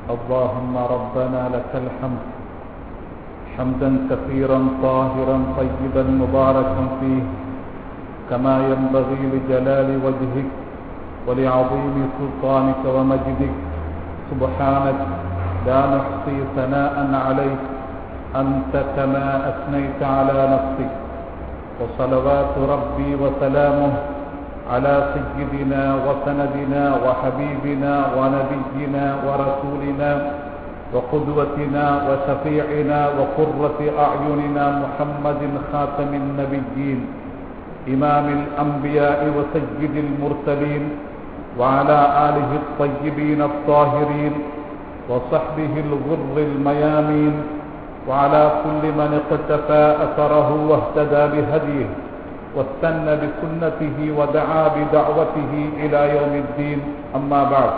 اللهم ربنا لك الحمد حمدا كثيرا طاهرا طيبا مباركا فيه كما ينبغي لجلال وجهك ولعظيم سلطانك ومجدك سبحانك لا نحصي ثناء عليك أنت كما أثنيت على نفسك وصلوات ربي وسلامه على سيدنا وسندنا وحبيبنا ونبينا ورسولنا وقدوتنا وشفيعنا وقرة أعيننا محمد خاتم النبيين إمام الأنبياء وسيد المرسلين وعلى آله الطيبين الطاهرين وصحبه الغر الميامين وعلى كل من اقتفى أثره واهتدى بهديه واستنى بسنته ودعا بدعوته إلى يوم الدين أما بعد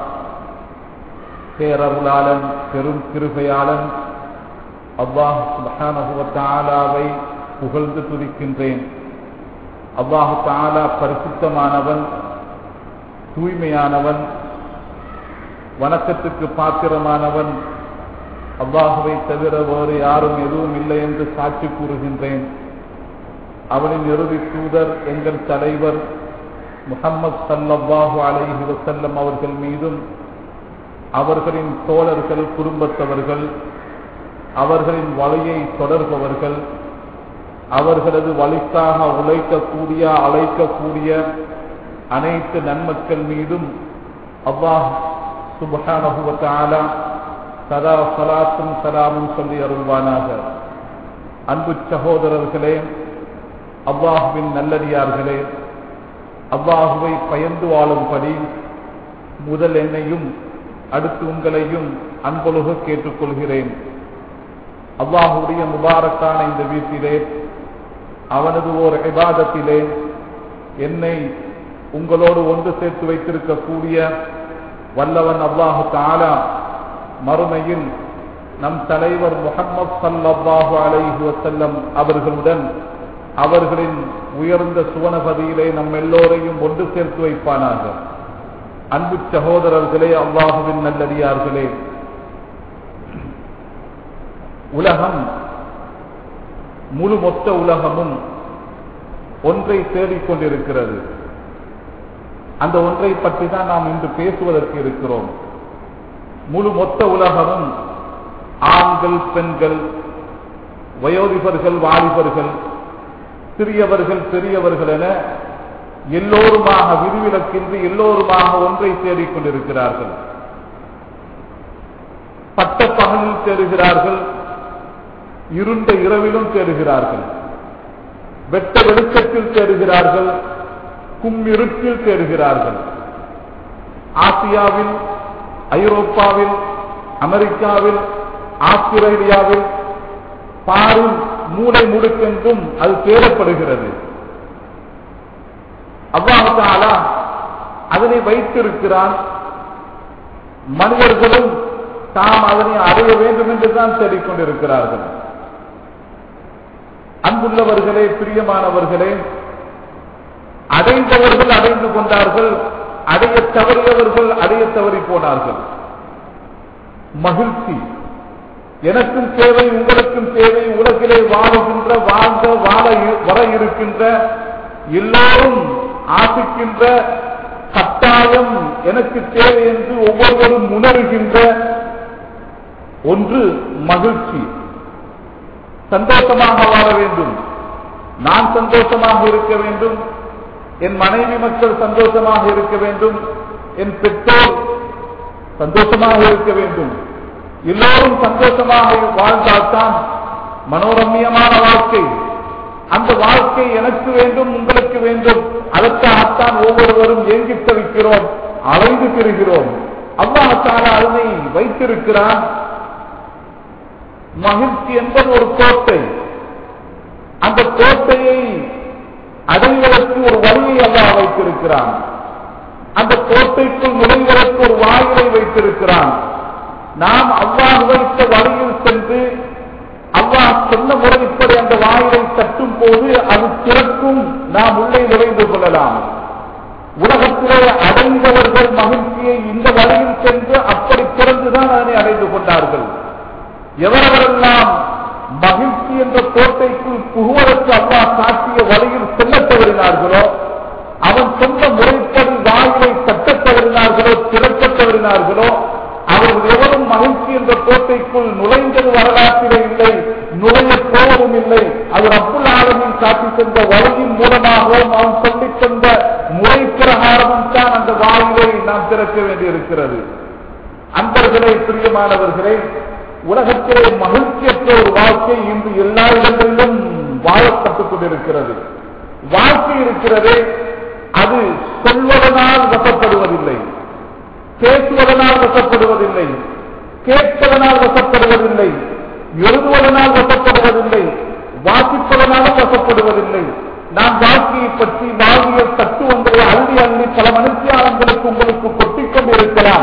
பேரருளாளன் பெரும் கிருபையாளன் அல்லாஹ் சுபஹானஹு தாலாவை புகழ்ந்து துதிக்கின்றேன் அல்லாஹு தாலா பரிசுத்தமானவன் தூய்மையானவன் வணக்கத்துக்கு பாத்திரமானவன் அல்லாஹுவை தவிர வேறு யாரும் எதுவும் இல்லை என்று சாட்சி கூறுகின்றேன் அவனின் இறுதி தூதர் எங்கள் தலைவர் முகம்மது சல்லாஹூ அலைஹி வசல்லம் அவர்கள் மீதும் அவர்களின் தோழர்கள் குடும்பத்தவர்கள் அவர்களின் வழியை தொடர்பவர்கள் அவர்களது வழிக்காக உழைக்கக்கூடிய அழைக்கக்கூடிய அனைத்து நன்மக்கள் மீதும் அல்லாஹ் சுபஹானகுவத்தாலா சதா சலாத்தும் சலாமும் சொல்லி அருள்வானாக அன்பு சகோதரர்களே அல்லாஹுவின் நல்லடியார்களே அல்லாஹுவை பயந்து வாழும்படி முதல் என்னையும் அடுத்து உங்களையும் அன்பொழுக கேட்டுக்கொள்கிறேன் அல்லாஹுடைய முபாரக்கான இந்த வீட்டிலே அவனது ஓர் விவாதத்திலே என்னை உங்களோடு ஒன்று சேர்த்து வைத்திருக்கக்கூடிய வல்லவன் அல்லாஹு தாலா மறுமையில் நம் தலைவர் முகமது சல்லாஹு அலைஹி வசல்லம் அவர்களுடன் அவர்களின் உயர்ந்த சுவனபதியிலே நம் எல்லோரையும் ஒன்று சேர்த்து வைப்பானாக அன்பு சகோதரர்களே அல்லாஹுவின் நல்லடியார்களே உலகம் முழு மொத்த உலகமும் ஒன்றை தேடிக்கொண்டிருக்கிறது அந்த ஒன்றை பற்றி தான் நாம் இன்று பேசுவதற்கு இருக்கிறோம் முழு மொத்த உலகமும் ஆண்கள் பெண்கள் வயோதிபர்கள் வாலிபர்கள் சிறியவர்கள் பெரியவர்கள் என எல்லோருமாக விதிவிலக்கின்றி எல்லோருமாக ஒன்றை தேடிக்கொண்டிருக்கிறார்கள் பட்ட பகலில் தேடுகிறார்கள் இருண்ட இரவிலும் தேடுகிறார்கள் வெட்ட வெளிச்சத்தில் தேடுகிறார்கள் கும்மிருட்டில் தேடுகிறார்கள் ஆசியாவில் ஐரோப்பாவில் அமெரிக்காவில் ஆஸ்திரேலியாவில் பாரில் மூளை முடுக்கென்றும் அது தேடப்படுகிறது அவ்வாறு அதனை வைத்திருக்கிறான் மனிதர்களும் தாம் அதனை அடைய வேண்டும் என்று தான் தேடிக்கொண்டிருக்கிறார்கள் அன்புள்ளவர்களே பிரியமானவர்களே அடைந்தவர்கள் அடைந்து கொண்டார்கள் அடைய தவறியவர்கள் அடைய தவறி போனார்கள் மகிழ்ச்சி எனக்கும் தேவை உங்களுக்கும் தேவை உலகிலே வாழுகின்ற வாழ்ந்த வாழ வர இருக்கின்ற எல்லோரும் ஆசிக்கின்ற கட்டாயம் எனக்கு தேவை என்று ஒவ்வொருவரும் உணர்கின்ற ஒன்று மகிழ்ச்சி சந்தோஷமாக வாழ வேண்டும் நான் சந்தோஷமாக இருக்க வேண்டும் என் மனைவி மக்கள் சந்தோஷமாக இருக்க வேண்டும் என் பெற்றோர் சந்தோஷமாக இருக்க வேண்டும் எல்லோரும் சந்தோஷமாக வாழ்ந்தால்தான் மனோரம்யமான வாழ்க்கை அந்த வாழ்க்கை எனக்கு வேண்டும் உங்களுக்கு வேண்டும் அதற்காகத்தான் ஒவ்வொருவரும் ஏங்கி தவிக்கிறோம் அலைந்து திரிகிறோம் அல்லாஹால அதனை வைத்திருக்கிறான் மகிழ்ச்சி என்பது ஒரு கோட்டை அந்த கோட்டையை அடைவதற்கு ஒரு வழியை அல்லாஹ் வைத்திருக்கிறான் அந்த கோட்டைக்குள் நுழைவதற்கு ஒரு வாயிலை வைத்திருக்கிறான் நாம் அல்லாஹ் வைத்த வழியில் சென்று அல்லாஹ் சொன்ன முறைப்படி அந்த வாயிலை தட்டும் போது அது திறக்கும் நாம் உள்ளே நுழைந்து கொள்ளலாம் உலகத்திலே அடைந்தவர்கள் மகிழ்ச்சியை இந்த வழியில் சென்று அப்படி திறந்துதான் அதனை அடைந்து கொண்டார்கள் எவரெவரெல்லாம் மகிழ்ச்சி என்ற கோட்டைக்குள் புகுவதற்கு அல்லா காட்டிய வழியில் செல்லத் தவறினார்களோ அவன் சொந்த முறைப்படி வாயிலை தட்டத் தவறினார்களோ திறக்கத் தவறினார்களோ அவர்கள் எவரும் மகிழ்ச்சி என்ற கோட்டைக்குள் நுழைந்தது வரலாற்றிலே இல்லை நுழைய போவதும் இல்லை அவர் அப்புல் ஆலமின் காட்டி சென்ற வழியின் மூலமாகவும் அவன் சொல்லித் தந்த முறை பிரகாரமும் தான் அந்த வாயிலை நாம் திறக்க வேண்டியிருக்கிறது அன்பர்களே பிரியமானவர்களே உலகத்திலே மகிழ்ச்சியற்ற ஒரு வாழ்க்கை இன்று எல்லா இடங்களிலும் வாழப்பட்டுக் கொண்டிருக்கிறது வாழ்க்கை இருக்கிறதே அது சொல்வதனால் வசப்படுவதில்லை பேசுவதனால் வசப்படுவதில்லை கேட்பதனால் வசப்படுவதில்லை எழுதுவதனால் வசப்படுவதில்லை வாசிப்பதனாலும் வசப்படுவதில்லை நாம் வாழ்க்கையை பற்றி வாழ்வியல் தத்துவங்களை அள்ளி அள்ளி பல மனுஷியாளங்களுக்கு உங்களுக்கு கொட்டிக் கொண்டிருக்கலாம்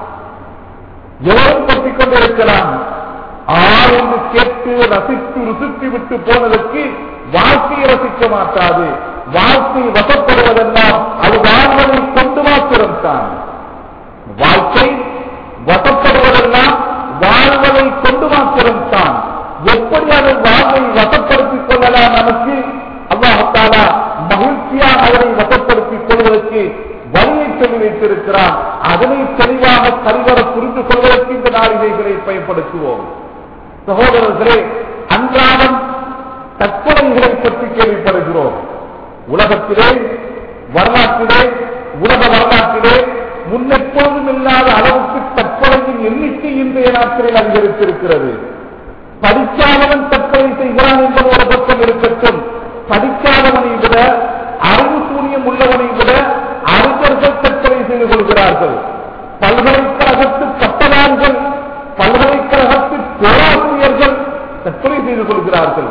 எவரும் கொட்டிக் கொண்டிருக்கலாம் ஆர் என்று கேட்டு ரசித்து ருசித்து விட்டு போனதற்கு வாழ்க்கையை ரசிக்க மாட்டாது வாழ்க்கை வசப்படுவதெல்லாம் அது வாழ்வதை கொண்டு மாத்திரம்தான் வாழ்க்கை வசப்படுவதெல்லாம் வாழ்வதை கொண்டு மாத்திரம்தான் எப்படி அது வாழ்வை வசப்படுத்திக் கொள்ளலாம் நமக்கு அல்லாஹாலா மகிழ்ச்சியாக அதனை வசப்படுத்திக் கொள்வதற்கு வழியை சொல்லி வைத்திருக்கிறான் அதனை தெளிவாக சரிவர புரிந்து கொள்வதற்கு இந்த நாளிகைகளை பயன்படுத்துவோம் சகோதரர்களே அன்றாடம் தற்கொலைகளை பற்றி கேள்விப்படுகிறோம் உலகத்திலே வரலாற்றிலே உலக வரலாற்றிலே முன்னெப்போதும் இல்லாத அளவுக்கு தற்கொலையின் எண்ணிக்கை இன்றைய நாட்களில் அதிகரித்திருக்கிறது படிக்காதவன் தற்கொலை செய்கிறான் என்பது ஒரு பக்கம் இருக்கட்டும் படிக்காதவனை விட அறிவு சூரியம் உள்ளவனை விட அறிஞர்கள் தற்கொலை செய்து கொள்கிறார்கள் பல்கலைக்கழகத்து பட்டதார்கள் பல்கலைக்கழகத்து பேராசிரியர்கள் தற்கொலை செய்து கொள்கிறார்கள்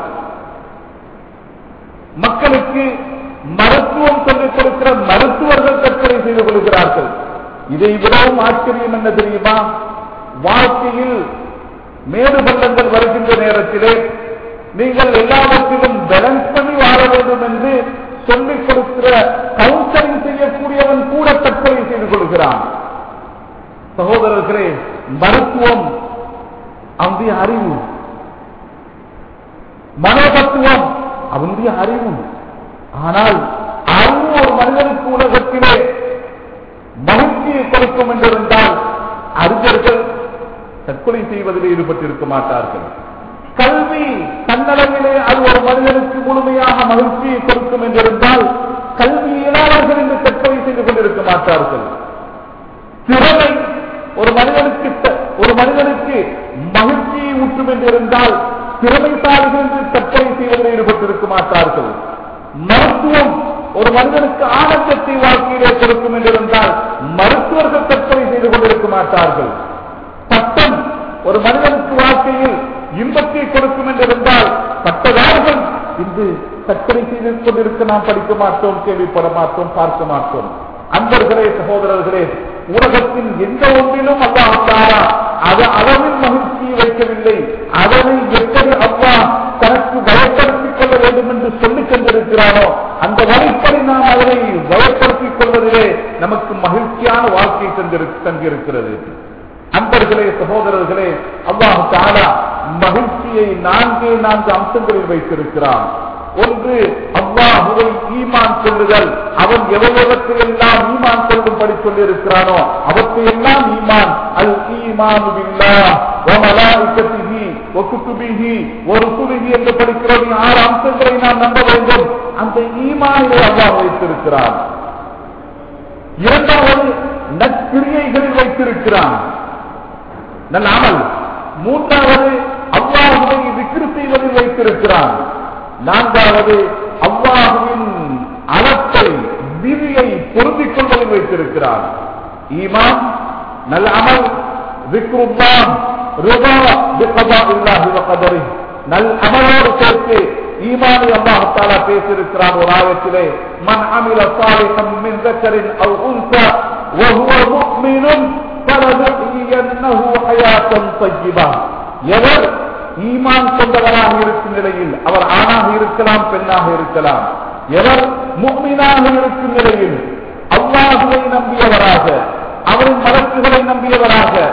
மக்களுக்கு மருத்துவம் சொல்லிக் கொடுக்கிற மருத்துவர்கள் தற்கொலை செய்து கொள்கிறார்கள் இதை விடவும் ஆச்சரியம் என்ன தெரியுமா வாழ்க்கையில் மேடு பள்ளங்கள் வருகின்ற நேரத்திலே நீங்கள் எல்லாவற்றிலும் பேலன்ஸ் பண்ணி வாழ வேண்டும் என்று சொல்லிக் கொடுக்கிற கவுன்சிலிங் செய்யக்கூடியவன் கூட தற்கொலை செய்து கொள்கிறான் சகோதரர்களே மருத்துவம் அவனுடைய அறிவு மனோதத்துவம் அவனுடைய அறிவு ஆனால் அறிவு ஒரு மனிதனுக்கு உலகத்திலே மகிழ்ச்சியை கொடுக்கும் என்றிருந்தால் அறிஞர்கள் தற்கொலை செய்வதில் ஈடுபட்டிருக்க மாட்டார்கள் கல்வி தன்னளவிலே அது ஒரு மனிதனுக்கு முழுமையாக மகிழ்ச்சியை கொடுக்கும் என்றிருந்தால் கல்வி இயலாளர்கள் என்று தற்கொலை செய்து கொண்டிருக்க மாட்டார்கள் திறமை ஒரு மனிதனுக்கு த- ஒரு மனிதனுக்கு மகிழ்ச்சியை ஊற்றும் என்றிருந்தால் திறமைசாலிகள் என்று தற்கொலை செய்வதில் ஈடுபட்டிருக்க மாட்டார்கள் மருத்துவம் ஒரு மனிதனுக்கு ஆனந்தத்தை வாழ்க்கையிலே கொடுக்கும் என்றிருந்தால் மருத்துவர்கள் தற்கொலை செய்து கொண்டிருக்க மாட்டார்கள் பட்டம் ஒரு மனிதனுக்கு வாழ்க்கையில் இன்பத்தை கொடுக்கும் என்றிருந்தால் பட்டதார்கள் இன்று தற்கொலை செய்து கொண்டிருக்க நாம் படிக்க மாட்டோம் கேள்விப்பட மாட்டோம் பார்க்க மாட்டோம் அன்பர்களே சகோதரர்களே உலகத்தின் எந்த ஒன்றிலும் அல்லாஹ் தாரா அது அளவில் மகிழ்ச்சியை வைக்கவில்லை அதனை எப்படி அல்லாஹ் தனக்கு வயப்படுத்திக் கொள்ள வேண்டும் என்று சொல்லிக் கொண்டிருக்கிறானோ அந்த வழிப்படி நாம் அதனை வயப்படுத்திக் கொள்வதிலே நமக்கு மகிழ்ச்சியான வாழ்க்கை தந்திரு- தந்திருக்கிறது அன்பர்களே சகோதரர்களே அல்லாஹ் தாலா மகிழ்ச்சியை நான்கே நான்கு அம்சங்களில் வைத்திருக்கிறான் ஒன்று அல்லாஹுவை ஈமான் கொள்ளுதல் அவன் எவையவற்றை எல்லாம் ஈமான் கொள்ளும்படி சொல்லியிருக்கிறானோ அவற்றை எல்லாம் ஈமான் அல் ஈமான் ஒக்குத்துபிஹி ஒரு சுருகி என்று படிக்கிறோம் ஆறு அம்சங்களை நாம் நம்ப வேண்டும் அந்த ஈமானிலே அல்லாஹ் வைத்திருக்கிறான் இரண்டாவது நற்கிரியைகளில் வைத்திருக்கிறான் நல்ல அமல் மூன்றாவது அல்லாஹுவை விக்கிரு செய்வதில் வைத்திருக்கிறான் நான்காவது அல்லாஹுவின் அலத்தை விதியை பொருந்திக் கொள்வதில் வைத்திருக்கிறான் ஈமான் நல்ல அமல் விக்ருல்லாம் ரிதா பிகதாஇல்லாஹி வகதரிஹ் நல் அமலோடு சேர்த்து ஈமானி அல்லாஹ் தஆலா பேசியிருக்கிறார் ஒரு ஆயத்திலே மன் அமில சாலிஹன் மின் ذكر او انثى وهو مؤمن فلنحيينه حياه طيبه எவர் ஈமான் கொண்டவராக இருக்கும் நிலையில் அவர் ஆணாக இருக்கலாம் பெண்ணாக இருக்கலாம் எவர் முக்மீனாக இருக்கும் நிலையில் அல்லாஹுவை நம்பியவராக அவரின் மலக்குகளை நம்பியவராக அவன்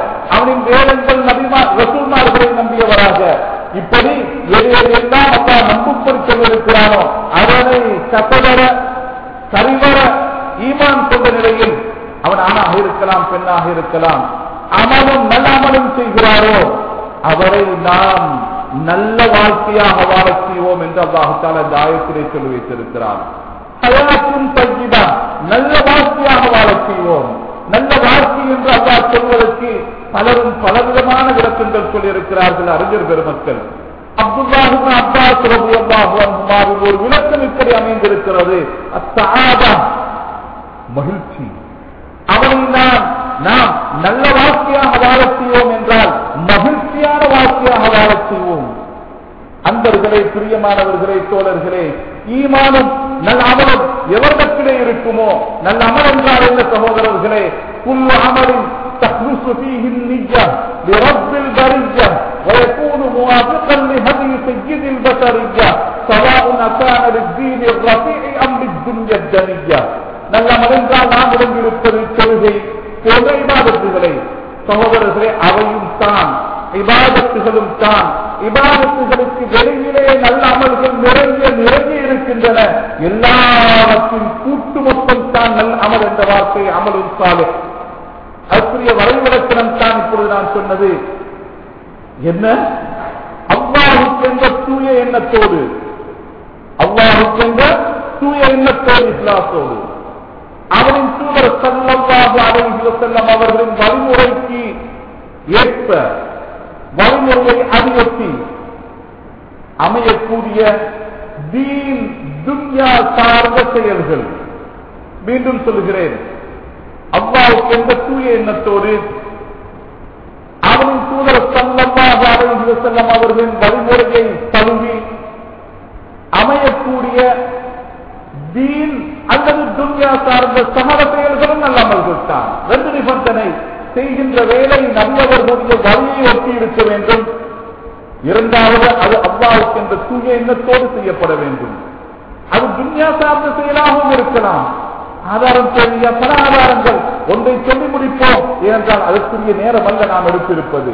அவனின் வேதங்கள் நபிமா ரசூல்மார்களை நம்பியவராக இப்படி எது எது எல்லாம் அல்லா நம்பும்படி சொல்லியிருக்கிறானோ அதனை கசவர சரிவர ஈமான் கொண்ட நிலையில் அவன் ஆணாக இருக்கலாம் பெண்ணாக இருக்கலாம் அமலும் நல்ல அமலும் செய்கிறாரோ அவரை நாம் நல்ல வாழ்க்கையாக வாழச் செய்வோம் என்று அல்லாஹால இந்த ஆயத்திலே சொல்லி வைத்திருக்கிறார் ஹயாத்தும் தஜிதா நல்ல வாழ்க்கையாக வாழச் செய்வோம் நல்ல வாழ்க்கை என்று அல்லாஹ் சொல்வதற்கு பலரும் பலவிதமான விளக்கங்கள் சொல்லியிருக்கிறார்கள் அறிஞர் பெருமக்கள் அப்துல்லாஹு அப்பாஸ் ரபு அல்லாஹு ஒரு விளக்கம் இப்படி அமைந்திருக்கிறது அத்தாதா மகிழ்ச்சி அவனை நாம் நாம் நல்ல வாழ்க்கையாக வாழச் செய்வோம் என்றால் மகிழ்ச்சியான வாழ்க்கையாக வாழச் செய்வோம் அன்பர்களே பிரியமானவர்களே தோழர்களே ஈமானும் நல்ல அமலம் எவரிடத்திலே இருக்குமோ நல்ல அமல் என்றால் என்ன சகோதரர்களே புல் அமலின் تخلص فيه النية لرب البرية ويكون موافقا لهدي سيد البشرية سواء كان للدين الرفيع أم للدنيا الدنية நல்ல மனென்றால் நாம் உடம்பிருப்பது தொழுகை போன்ற இபாதத்துகளை சகோதரர்களே அவையும் தான் இபாதத்துகளும் தான் இபாதத்துகளுக்கு வெளியிலே நல்ல அமல்கள் நிறைய நிறைய இருக்கின்றன எல்லாவற்றின் கூட்டு மொத்தம் தான் நல் அமல் என்ற வார்த்தை அமலும் சாலை அதற்குரிய வரைவிலக்கணம் தான் இப்பொழுது நான் சொன்னது என்ன அவ்வாறுக்கு என்ற தூய எண்ணத்தோடு அவ்வாறுக்கு என்ற தூய எண்ணத்தோடு இஸ்லாத்தோடு அவரின் தூதர் சல்லல்லாஹு அலைஹி வஸல்லம் அவர்களின் வழிமுறைக்கு ஏற்ப வழிமுறையை அறிவொட்டி அமையக்கூடிய தீன் துன்யா சார்ந்த செயல்கள் மீண்டும் சொல்லுகிறேன் அவ்வாவுக்கு எந்த தூய எண்ணத்தோடு அவரின் தூதர் சல்லல்லாஹு அலைஹி வஸல்லம் அவர்களின் வழிமுறையை தழுவி அமையக்கூடிய தீன் அல்லது துன்யா சார்ந்த சமர செயல்களும் நல்ல அமல்கள் தான் ரெண்டு நிபந்தனை செய்கின்ற வேலை நல்லவர்களுடைய வழியை ஒட்டி இருக்க வேண்டும் இரண்டாவது அது அல்லாவுக்கு என்ற தூய எண்ணத்தோடு செய்யப்பட வேண்டும் அது துன்யா சார்ந்த செயலாகவும் இருக்கலாம் ஆதாரம் சொல்லிய பல ஆதாரங்கள் ஒன்றை சொல்லி முடிப்போம் ஏனென்றால் அதற்குரிய நேரம் அல்ல நாம் எடுத்திருப்பது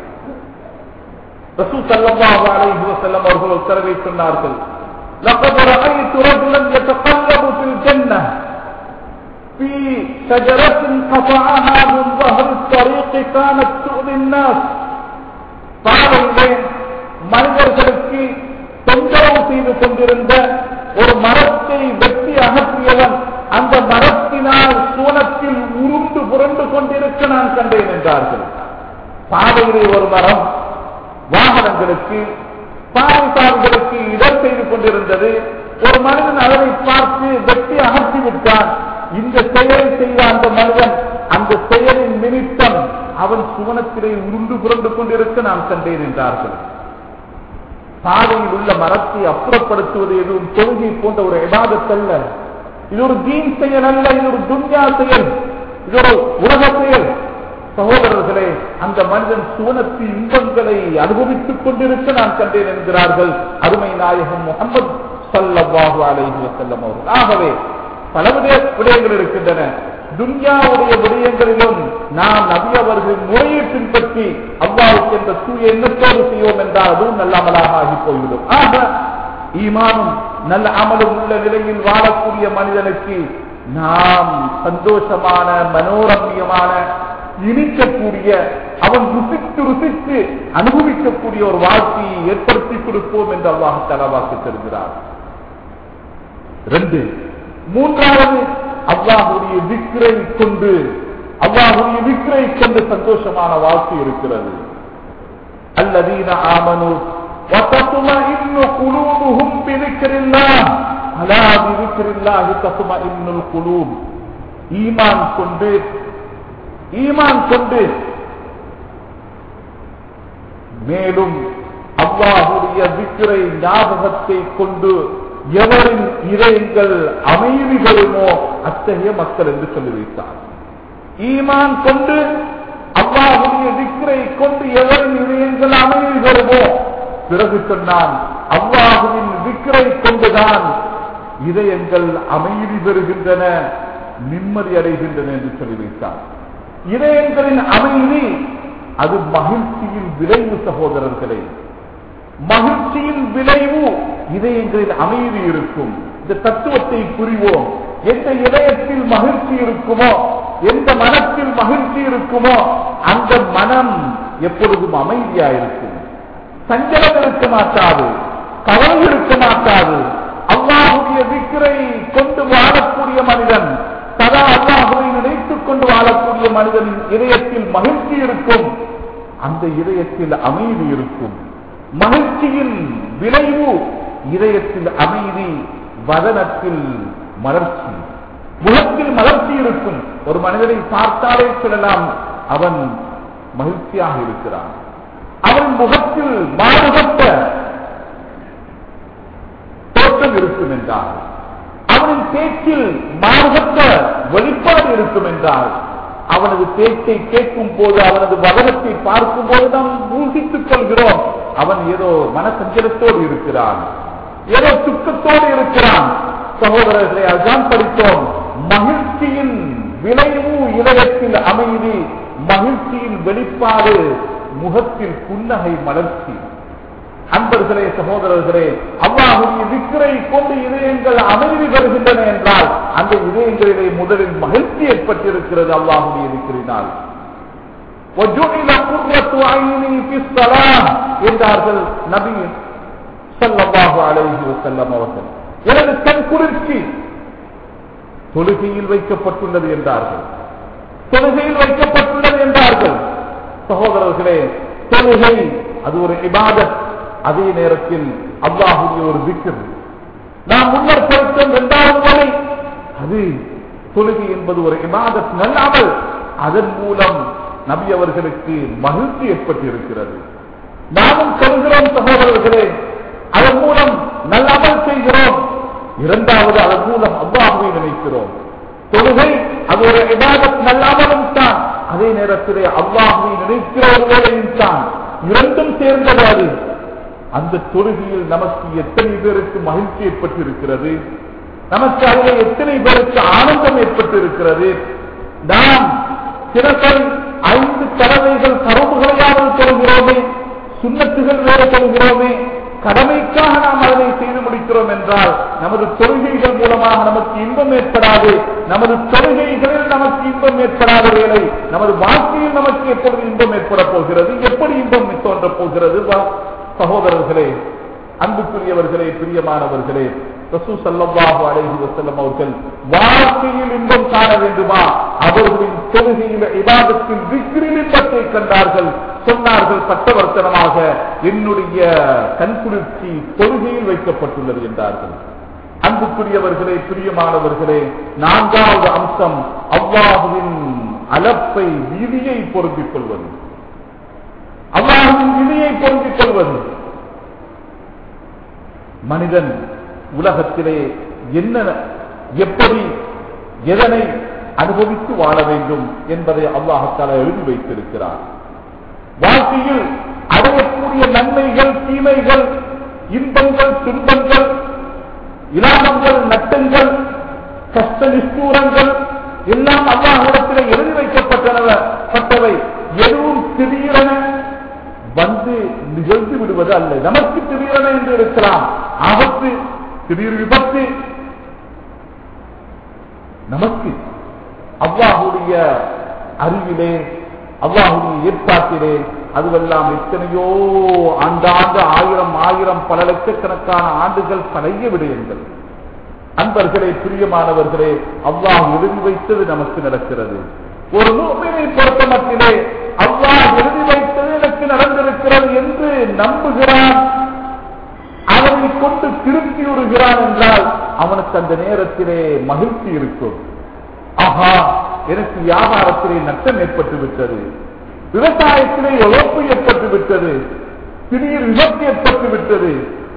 ரசூ சல்லல்லாஹு அலைஹி வஸல்லம் அவர்கள் உத்தரவை சொன்னார்கள் لقد رأيت رجلا يتقلب في الجنة في شجرة قطعها من ظهر الطريق كانت تؤذي الناس பாவங்களே மனிதர்களுக்கு தொந்தரவு செய்து கொண்டிருந்த ஒரு மரத்தை வெட்டி அகற்றியவன் அந்த மரத்தினால் சூனத்தில் உருண்டு புரண்டு கொண்டிருக்க நான் கண்டேன் என்றார்கள் பாதையிலே ஒரு மரம் வாகனங்களுக்கு பாதைசார்களுக்கு இடர் செய்து கொண்டிருந்தது ஒரு மனிதன் அதனை பார்த்து வெட்டி அகற்றி விட்டான் இந்த செயலை செய்த அந்த மனிதன் அந்த செயலின் நிமித்தம் அவன் சுவனத்திலே உருண்டு புரண்டு கொண்டிருக்க நான் கண்டேன் என்றார்கள் பாதையில் உள்ள மரத்தை அப்புறப்படுத்துவது எதுவும் தொழுகை போன்ற ஒரு இபாதத்தல்ல இது ஒரு தீன் செயல் அல்ல இது ஒரு துன்யா செயல் இது ஒரு உலக செயல் சகோதரர்களே அந்த மனிதன் சுவனத்து இன்பங்களை அனுபவித்துக் கொண்டிருக்க நான் கண்டேன் என்கிறார்கள் அருமை நாயகம் முகமது சல்லவாஹு அலைஹி வஸல்லம் அவர்கள் ஆகவே பல விட விடயங்கள் இருக்கின்றன துன்யாவுடைய விடயங்களிலும் நாம் நபி அவர்களின் முறையை பின்பற்றி அவ்வாவுக்கு என்ற தூய எண்ணத்தோடு செய்வோம் என்றால் அதுவும் நல்ல அமலாக ஆகி போய்விடும் ஆக ஈமானும் நல்ல அமலும் உள்ள நிலையில் வாழக்கூடிய மனிதனுக்கு நாம் சந்தோஷமான மனோரம்யமான இனிக்கக்கூடிய அவன் ருசித்து ருசித்து அனுபவிக்கக்கூடிய ஒரு வாழ்க்கையை ஏற்படுத்தி கொடுப்போம் என்று அல்லாஹ் தலவாக்கு தருகிறார் ரெண்டு மூன்றாவது அல்லாஹுடைய விக்ரை கொண்டு அல்லாஹுடைய விக்ரை கொண்டு சந்தோஷமான வாழ்க்கை இருக்கிறது அல்லதீன ஆமனு وتطمئن قلوبهم بذكر الله ألا بذكر الله تطمئن القلوب ஈமான் கொண்டு ஈமான் கொண்டு மேலும் அல்லாஹுடைய விக்கிரை ஞாபகத்தை கொண்டு எவரின் இதயங்கள் அமைதி பெறுமோ அத்தகைய மக்கள் என்று சொல்லி வைத்தார் ஈமான் கொண்டு அல்லாஹுடைய விக்கிரை கொண்டு எவரின் இதயங்கள் அமைதி பெறுமோ பிறகு சொன்னான் அல்லாஹுவின் விக்கிரை கொண்டுதான் இதயங்கள் அமைதி பெறுகின்றன நிம்மதி அடைகின்றன என்று சொல்லி வைத்தார் இதயங்களின் அமைதி அது மகிழ்ச்சியின் விளைவு சகோதரர்களே மகிழ்ச்சியின் விளைவு இதயங்களில் அமைதி இருக்கும் இந்த தத்துவத்தை புரிவோம் எந்த இதயத்தில் மகிழ்ச்சி இருக்குமோ எந்த மனத்தில் மகிழ்ச்சி இருக்குமோ அந்த மனம் எப்பொழுதும் அமைதியா இருக்கும் சஞ்சலம் இருக்க மாட்டாது கவலை இருக்க மாட்டாது அல்லாஹுடைய விக்கிரை கொண்டு வாழக்கூடிய மனிதன் சதா அல்லாஹுவை நினைத்துக் கொண்டு வாழக்கூடிய மனிதனின் இதயத்தில் மகிழ்ச்சி இருக்கும் அந்த இதயத்தில் அமைதி இருக்கும் மகிழ்ச்சியின் விளைவு இதயத்தில் அமைதி வதனத்தில் மலர்ச்சி முகத்தில் மலர்ச்சி இருக்கும் ஒரு மனிதனை பார்த்தாலே சொல்லலாம் அவன் மகிழ்ச்சியாக இருக்கிறான் அவன் முகத்தில் மாறுபட்ட தோற்றம் இருக்கும் என்றால் அவனின் பேச்சில் மாறுபட்ட வெளிப்பாடு இருக்கும் என்றால் அவனது பேச்சை கேட்கும் போது அவனது வதனத்தை பார்க்கும் போது நாம் ஊகித்துக் கொள்கிறோம் அவன் ஏதோ மனசஞ்சலத்தோடு இருக்கிறான் ஏதோ துக்கத்தோடு இருக்கிறான் சகோதரர்களை அதுதான் படித்தோம் மகிழ்ச்சியின் விளைவு இதயத்தில் அமைதி மகிழ்ச்சியின் வெளிப்பாடு முகத்தில் புன்னகை மலர்ச்சி அன்பர்களே சகோதரர்களே அல்லாஹுடைய விக்கிரை கொண்டு இதயங்கள் அமைதி பெறுகின்றன என்றால் அந்த இதயங்களிலே முதலில் மகிழ்ச்சி ஏற்பட்டிருக்கிறது அல்லாஹுடைய விக்கிரினால் وَجُعِلَ قُرَّةُ عَيْنِي فِي الصَّلَاةِ என்றார்கள் நபி ஸல்லல்லாஹு அலைஹி வஸல்லம் அவர்கள் எனது கண் குளிர்ச்சி தொழுகையில் வைக்கப்பட்டுள்ளது என்றார்கள் தொழுகையில் வைக்கப்பட்டுள்ளது என்றார்கள் சகோதரர்களே தொழுகை அது ஒரு இபாதத் அதே நேரத்தில் அல்லாஹுடைய ஒரு திக்கர் நாம் முன்னர் பொருத்தம் இரண்டாவது வரை அது தொழுகை என்பது ஒரு இபாதத் நல்லாமல் அதன் மூலம் நபி அவர்களுக்கு மகிழ்ச்சி ஏற்பட்டு இருக்கிறது நாமும் சொல்கிறோம் சகோதரர்களே அதன் மூலம் நல்லமல் செய்கிறோம் இரண்டாவது அதன் மூலம் அல்லாஹுவை நினைக்கிறோம் தொழுகை அது ஒரு இபாதத் நல்லாமலும் தான் அதே நேரத்திலே அல்லாஹுவை நினைக்கிற ஒரு வேலையும் தான் இரண்டும் சேர்ந்தது அது அந்த தொழுகையில் நமக்கு எத்தனை பேருக்கு மகிழ்ச்சி ஏற்பட்டிருக்கிறது நமக்கு அதில் எத்தனை பேருக்கு ஆனந்தம் ஏற்பட்டிருக்கிறது நாம் சிறப்பை ஐந்து கடமைகள் கரும்புகளையாவது சொல்கிறோமே சுண்ணத்துகள் வேறு சொல்கிறோமே கடமைக்காக நாம் அதனை செய்து முடிக்கிறோம் என்றால் நமது தொழுகைகள் மூலமாக நமக்கு இன்பம் ஏற்படாது நமது தொழுகைகளில் நமக்கு இன்பம் ஏற்படாத வேலை நமது வாழ்க்கையில் நமக்கு எப்பொழுது இன்பம் ஏற்பட போகிறது எப்படி இன்பம் தோன்றப் போகிறது வா- சகோதரர்களே அன்புக்குரியவர்களே பிரியமானவர்களே ரசூ சல்லல்லாஹு அலைஹி வஸல்லம் அவர்கள் வாழ்க்கையில் இன்பம் காண வேண்டுமா அவர்களின் தொழுகையில் இபாதத்தில் விக்ரில் இன்பத்தை கண்டார்கள் சொன்னார்கள் பட்டவர்த்தனமாக என்னுடைய கண்குளிர்ச்சி தொழுகையில் வைக்கப்பட்டுள்ளது என்றார்கள் அன்புக்குரியவர்களே பிரியமானவர்களே நான்காவது அம்சம் அல்லாஹுவின் அலப்பை வீதியை பொருந்திக் கொள்வது அல்லாஹுவின் விதியை பொருந்திக் கொள்வது மனிதன் உலகத்திலே என்ன எப்படி எதனை அனுபவித்து வாழ வேண்டும் என்பதை அல்லாஹத்தால எழுதி வைத்திருக்கிறார் வாழ்க்கையில் அடையக்கூடிய நன்மைகள் தீமைகள் இன்பங்கள் துன்பங்கள் இலாபங்கள் நட்டங்கள் கஷ்ட நிஷ்டூரங்கள் எல்லாம் அல்லாஹிடத்தில் எழுதி வைக்கப்பட்டனவ பட்டவை எதுவும் திடீரென வந்து நிகழ்ந்து விடுவது அல்ல நமக்கு திடீரென என்று இருக்கலாம் ஆபத்து திடீர் விபத்து நமக்கு அல்லாஹுடைய அறிவிலே அல்லாஹுடைய ஏற்பாட்டிலே அதுவெல்லாம் எத்தனையோ ஆண்டாண்டு ஆயிரம் ஆயிரம் பல லட்சக்கணக்கான ஆண்டுகள் பழைய விடயங்கள் அன்பர்களே பிரியமானவர்களே அல்லாஹ் எழுதி வைத்தது நமக்கு நடக்கிறது ஒரு நூமினை பொறுத்த மட்டிலே அல்லாஹ் எழுதி வைத்தது எனக்கு நடந்திருக்கிறது என்று நம்புகிறான் அவனை கொண்டு திருப்தி விடுகிறான் என்றால் அவனுக்கு அந்த நேரத்திலே மகிழ்ச்சி இருக்கும் ஆஹா எனக்கு வியாபாரத்திலே நட்டம் ஏற்பட்டு விட்டது விவசாயத்திலே இழப்பு ஏற்பட்டு விட்டது திடீர் விபத்து ஏற்பட்டு விட்டது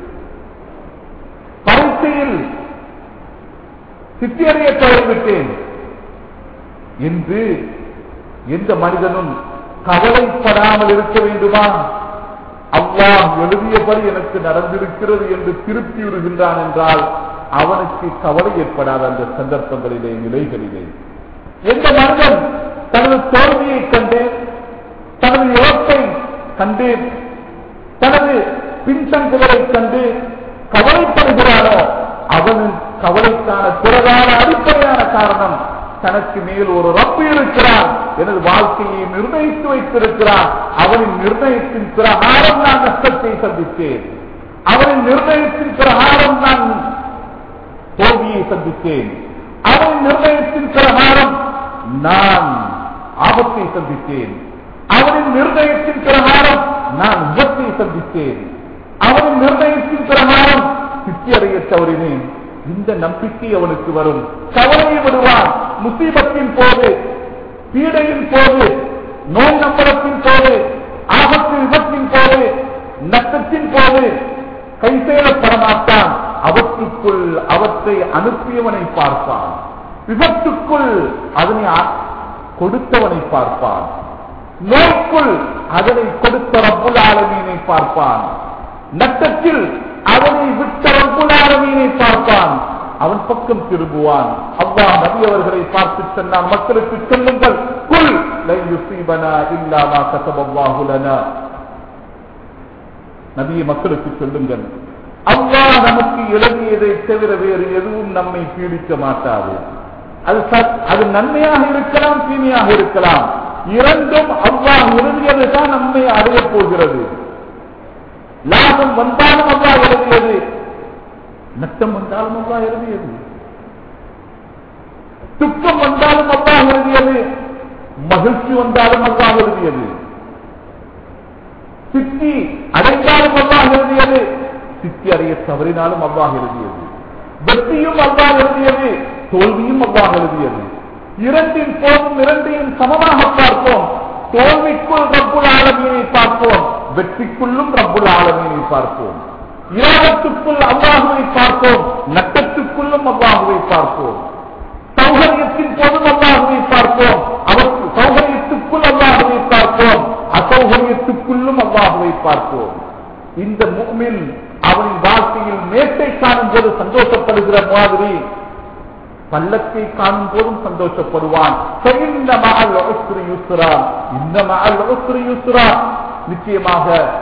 பரீட்சையில் சித்தியடைய தவறிவிட்டேன் என்று எந்த மனிதனும் கவலைப்படாமல் இருக்க வேண்டுமா அல்லாஹ் எழுதியபடி எனக்கு நடந்திருக்கிறது என்று திருப்பி விடுகின்றான் என்றால் அவனுக்கு கவலை ஏற்படாத அந்த சந்தர்ப்பங்களிலே நிலைகளிலே எந்த மனிதன் தனது தோல்வியை கண்டு தனது தனது இழப்பை கண்டு தனது பின்தங்குதலை கண்டு கவலைப்படுகிறானோ அவனின் கவலைக்கான பிறகான அடிப்படையான காரணம் தனக்கு மேல் ஒரு ரப்பு இருக்கிறான் எனது வாழ்க்கையை நிர்ணயித்து வைத்திருக்கிறான் அவனின் நிர்ணயத்தின் பிரகாரம் நான் நஷ்டத்தை சந்தித்தேன் அவனின் நிர்ணயத்தின் பிரகாரம் நான் தோல்வியை சந்தித்தேன் அவன் நிர்ணயத்தின் பிரகாரம் நான் ஆபத்தை சந்தித்தேன் அவனின் நிர்ணயத்தின் பிரகாரம் நான் விபத்தை சந்தித்தேன் அவனின் நிர்ணயத்தின் பிரகாரம் சித்தியடைய தவறினேன் இந்த நம்பிக்கை அவனுக்கு வரும் கவலையை விடுவான் முசீபத்தின் போது பீடையின் போது நோய் நம்பரத்தின் போது ஆபத்து விபத்தின் போது நஷ்டத்தின் போது கைசேலப்பட மாட்டான் அவற்றுக்குள் அவற்றை அனுப்பியவனை பார்ப்பான் விபத்துக்குள் அதனை ஆ- கொடுத்தவனை பார்ப்பான் நோய்க்குள் அதனை கொடுத்த ரப்புல் ஆலமீனை பார்ப்பான் நட்டத்தில் அதனை விட்ட ரப்புல் ஆலமீனை பார்ப்பான் அவன் பக்கம் திரும்புவான் அல்லாஹ் நபி அவர்களை பார்த்து சொன்னான் மக்களுக்கு சொல்லுங்கள் குல் லை யுசீபனா இல்லா மா கஸபல்லாஹு லனா நபியை மக்களுக்கு சொல்லுங்கள் அல்லாஹ் நமக்கு எழுதியதை தவிர வேறு எதுவும் நம்மை பீடிக்க மாட்டாது அது சத்- அது நன்மையாக இருக்கலாம் தீமையாக இருக்கலாம் இரண்டும் அல்லாஹ் எழுதியது தான் நம்மை அடையப் போகிறது லாபம் வந்தாலும் அல்லாஹ் எழுதியது நஷ்டம் வந்தாலும் அல்லாஹ் எழுதியது துக்கம் வந்தாலும் அல்லாஹ் எழுதியது மகிழ்ச்சி வந்தாலும் அல்லாஹ் எழுதியது சித்தி அடைந்தாலும் அல்லாஹ் எழுதியது சித்தி அடைய தவறினாலும் அல்லாஹ் எழுதியது வெற்றியும் அல்லாஹ் எழுதியது தோல்வியும் அல்லாஹ் எழுதியது இரண்டின் போதும் இரண்டையும் சமமாக பார்ப்போம் தோல்விக்குள் ரப்புல் ஆலமீனை பார்ப்போம் வெற்றிக்குள்ளும் ரப்புல் ஆலமீனை பார்ப்போம் இராகத்துக்குள் அல்லாஹுவை பார்ப்போம் நட்டத்துக்குள்ளும் அல்லாஹுவை பார்ப்போம் சௌகரியத்தின் போதும் அல்லாஹுவை பார்ப்போம் அவருக்கு சௌகரியத்துக்குள் அல்லாஹுவை பார்ப்போம் அசௌகரியத்துக்குள்ளும் அல்லாஹுவை பார்ப்போம் இந்த முக்மின் அவனின் வாழ்க்கையில் மேட்டை காணும் போது சந்தோஷப்படுகிற மாதிரி பள்ளத்தை காணும் போதும் சந்தோஷப்படுவான் فَإِنَّ مَعَ الْعُسْرِ يُسْرًا. إِنَّ مَعَ الْعُسْرِ يُسْرًا. நிச்சயமாக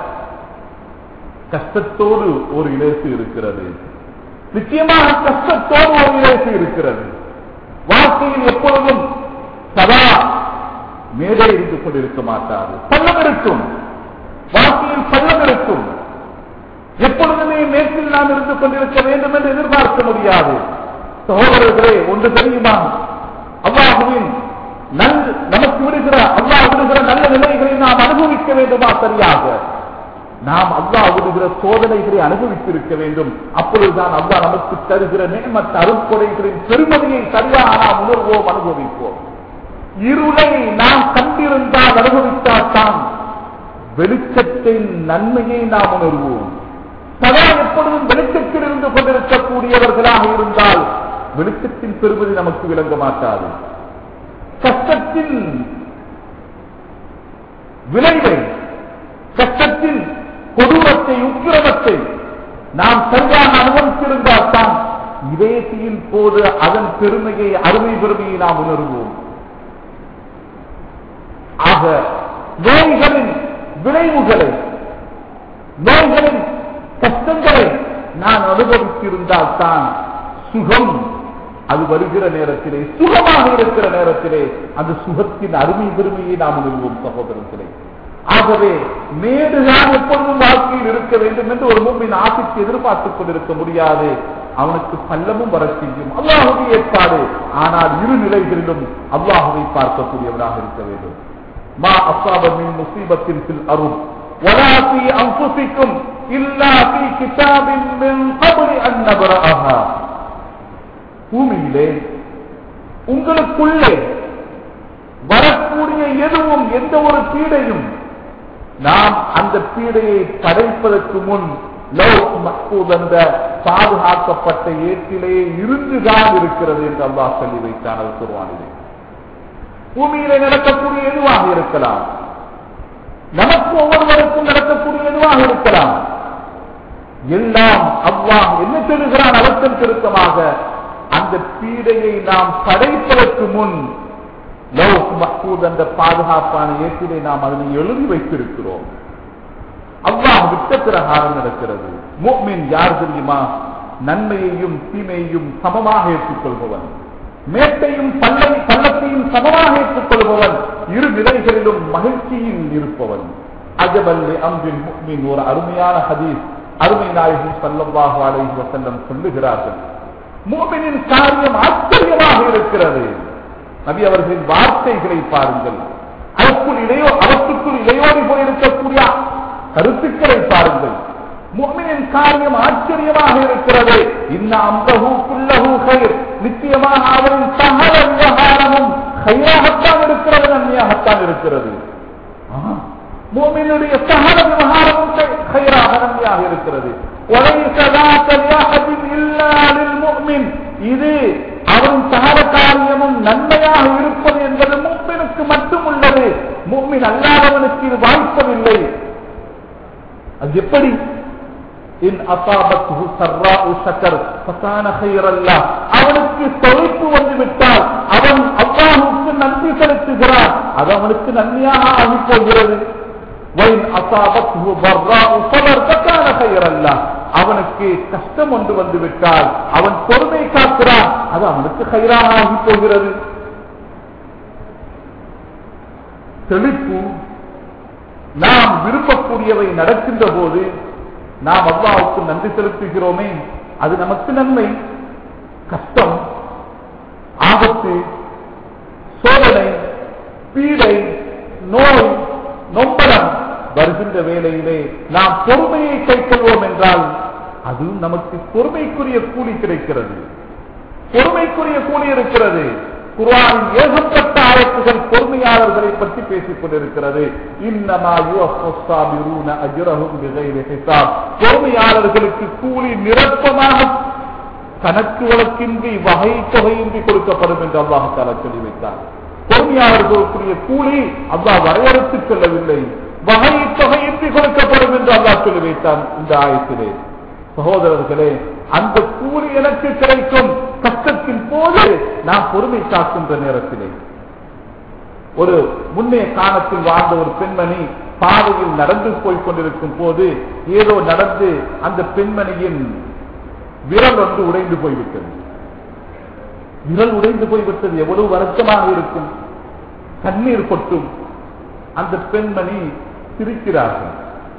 கஷ்டத்தோடு ஒரு இலேசு இருக்கிறது நிச்சயமாக கஷ்டத்தோடு ஒரு இலேசு இருக்கிறது வாழ்க்கையில் எப்பொழுதும் சதா மேடை இருந்து கொண்டிருக்க மாட்டாது பள்ளம் இருக்கும் வாழ்க்கையில் பள்ளம் இருக்கும் எப்பொழுதுமே மேற்கில் நாம் இருந்து கொண்டிருக்க வேண்டும் என்று எதிர்பார்க்க முடியாது சகோதரர்களே ஒன்று தெரியுமா அல்லாஹுவின் நல் நமக்கு விடுகிற அல்லாஹ் விடுகிற நல்ல நிலைகளை நாம் அனுபவிக்க வேண்டுமா சரியாக நாம் அல்லாஹ் விடுகிற சோதனைகளை அனுபவித்திருக்க வேண்டும் அப்பொழுதுதான் அல்லாஹ் நமக்கு தருகிற நேமத் அருட்கொடைகளின் பெருமதியை சரியாக நாம் உணர்வோம் அனுபவிப்போம் இருளை நாம் கண்டிருந்தால் அனுபவித்தால்தான் வெளிச்சத்தின் நன்மையை நாம் உணர்வோம் சதா எப்பொழுதும் வெளிச்சத்தில் இருந்து கொண்டிருக்கக்கூடியவர்களாக இருந்தால் வெளிச்சத்தின் பெருமதி நமக்கு விளங்க மாட்டாது கஷ்டத்தின் விளைவை கஷ்டத்தின் கொடூரத்தை உக்கிரமத்தை நாம் சரியாக அனுபவித்திருந்தால் தான் இதயத்தின் போது அதன் பெருமையை அருமை பெருமையை நாம் உணர்வோம் ஆக நோய்களின் விளைவுகளை நோய்களின் கஷ்டங்களை நான் அனுபவித்திருந்தால் தான் சுகம் அது வருகிற நேரத்திலே சுகமாக இருக்கிற நேரத்திலே அந்த சுகத்தின் அருமை பெருமையை நாம் உணர்வோம் சகோதரர்களே ஆகவே மேடுதான் எப்பொழுதும் வாழ்க்கையில் இருக்க வேண்டும் என்று ஒரு மூமின் ஆசைக்கு எதிர்பார்த்துக் கொண்டிருக்க முடியாது அவனுக்கு பள்ளமும் வர செய்யும் அல்லாஹுவை ஏற்பாடு ஆனால் இரு நிலைகளிலும் அல்லாஹுவை பார்க்கக்கூடியவராக இருக்க வேண்டும் மா அசாபமின் முசீபத்தின் சில் அருள் ولا في أنفسكم إلا في كتاب من قبل أن نبرأها பூமியிலே உங்களுக்குள்ளே வரக்கூடிய எதுவும் எந்த ஒரு பீடையும் நாம் அந்த பீடையை படைப்பதற்கு முன் லவ் மஹ்பூத் என்ற பாதுகாக்கப்பட்ட ஏற்றிலே இருந்துதான் இருக்கிறது என்று அல்லாஹ் சொல்லி வைத்தான் அது குர்வானிலே பூமியிலே நடக்கக்கூடிய எதுவாக இருக்கலாம் நமக்கு ஒவ்வொருவருக்கும் நடக்கக்கூடிய எதுவாக இருக்கலாம் எல்லாம் அல்லாஹ் என்ன சொல்லுகிறான் அவற்றின் திருத்தமாக அந்த பீடையை நாம் படைப்பதற்கு முன் லவ் மஹ்பூத் என்ற பாதுகாப்பான ஏற்றிலே நாம் அதனை எழுதி வைத்திருக்கிறோம் அல்லாஹ் விட்ட பிரகாரம் நடக்கிறது முஃமின் யார் தெரியுமா நன்மையையும் தீமையையும் சமமாக ஏற்றுக்கொள்பவன் மேட்டையும் பல்லை பள்ளத்தையும் சமமாக ஏற்றுக்கொள்பவன் இரு நிலைகளிலும் மகிழ்ச்சியில் இருப்பவன் அஜபல்லி அம்பின் முக்மின் ஒரு அருமையான ஹதீஸ் அருமை நாயகம் சல்லல்லாஹு அலைஹி வஸல்லம் சொல்லுகிறார்கள் மூமினின் காரியம் ஆச்சரியமாக இருக்கிறது நபி அவர்களின் வார்த்தைகளை பாருங்கள் அதற்குள் இடையோ அவற்றுக்குள் இடையோடி போயிருக்கக்கூடிய கருத்துக்களை பாருங்கள் முக்மினின் காரியம் ஆச்சரியமாக இருக்கிறது இன்ன அம்பகு புல்லகு கயிர் நிச்சயமாக அவரின் சகல விவகாரமும் கையாகத்தான் இருக்கிறது நன்மையாகத்தான் இருக்கிறது மூமினுடைய சகல விவகாரமும் கைராக நன்மையாக இருக்கிறது இது அவன் சகல காரியமும் நன்மையாக இருப்பது என்பது மூமினுக்கு மட்டும் உள்ளது மூமின் அல்லாதவனுக்கு இது வாய்ப்பதில்லை அது எப்படி இன் அசாபத்து சர்ராஉ ஷக்கர் ஃபகான கைரல்லா அவனுக்கு தொலைப்பு வந்து விட்டால் அவன் அல்லாஹுக்கு நன்றி செலுத்துகிறான் அது அவனுக்கு நன்மையாக ஆகி போகிறது வைன் அசாபத்து பர்ராஉ சபர் ஃபகான கைரல்லா அவனுக்கு கஷ்டம் ஒன்று வந்து விட்டால் அவன் பொறுமை காக்கிறான் அது அவனுக்கு கைராக ஆகி போகிறது தெளிப்பு நாம் விரும்பக்கூடியவை நடக்கின்ற போது நாம் அல்லாவுக்கு நன்றி செலுத்துகிறோமே அது நமக்கு நன்மை கஷ்டம் ஆபத்து சோதனை பீடை நோய் நொம்பலம் வருகின்ற வேளையிலே நாம் பொறுமையை கைக்கொள்வோம் என்றால் அது நமக்கு பொறுமைக்குரிய கூலி கிடைக்கிறது பொறுமைக்குரிய கூலி இருக்கிறது குர்ஆனின் ஏகப்பட்ட ஆயத்துகள் பொறுமையாளர்களை பற்றி பேசிக் கொண்டிருக்கிறது இன்னமா யுவஃபஸ்ஸாபிரூன அஜ்ரஹும் பிகைரி ஹிசாப் பொறுமையாளர்களுக்கு கூலி நிரப்பமாக கணக்கு வழக்கின்றி வகை தொகையின்றி கொடுக்கப்படும் என்று அல்லாஹ் தாலா சொல்லி வைத்தார் பொறுமையாளர்களுக்குரிய கூலி அல்லாஹ் வரையறுத்து சொல்லவில்லை வகை தொகையின்றி கொடுக்கப்படும் என்று அல்லாஹ் சொல்லி வைத்தான் இந்த ஆயத்திலே சகோதரர்களே அந்த கூலி எனக்கு கிடைக்கும் கஷ்டத்தின் போது நாம் பொறுமை காக்கின்ற நேரத்திலே ஒரு முன்னே காலத்தில் வாழ்ந்த ஒரு பெண்மணி பாதையில் நடந்து போய் கொண்டிருக்கும் போது ஏதோ நடந்து அந்த பெண்மணியின் விரல் வந்து உடைந்து போய்விட்டது விரல் உடைந்து போய்விட்டது எவ்வளவு வருத்தமாக இருக்கும் கண்ணீர் கொட்டும் அந்த பெண்மணி சிரிக்கிறார்கள்